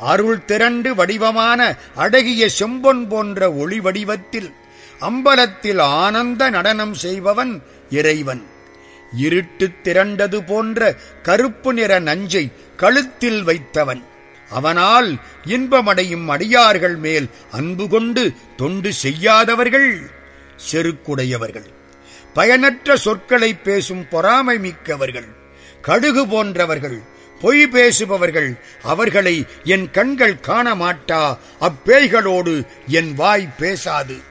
அருள் திரண்டு வடிவமான அழகிய செம்பொன் போன்ற ஒளி வடிவத்தில் அம்பலத்தில் ஆனந்த நடனம் செய்பவன் இறைவன் இருட்டு திரண்டது போன்ற கருப்பு நிற நஞ்சை கழுத்தில் வைத்தவன் அவனால் இன்பமடையும் அடியார்கள் மேல் அன்பு கொண்டு தொண்டு செய்யாதவர்கள் செருக்குடையவர்கள் பயனற்ற சொற்களை பேசும் பொறாமை மிக்கவர்கள் கடுகு போன்றவர்கள் பொய் பேசுபவர்கள் அவர்களை என் கண்கள் காண மாட்டா அப்பேய்களோடு என் வாய் பேசாது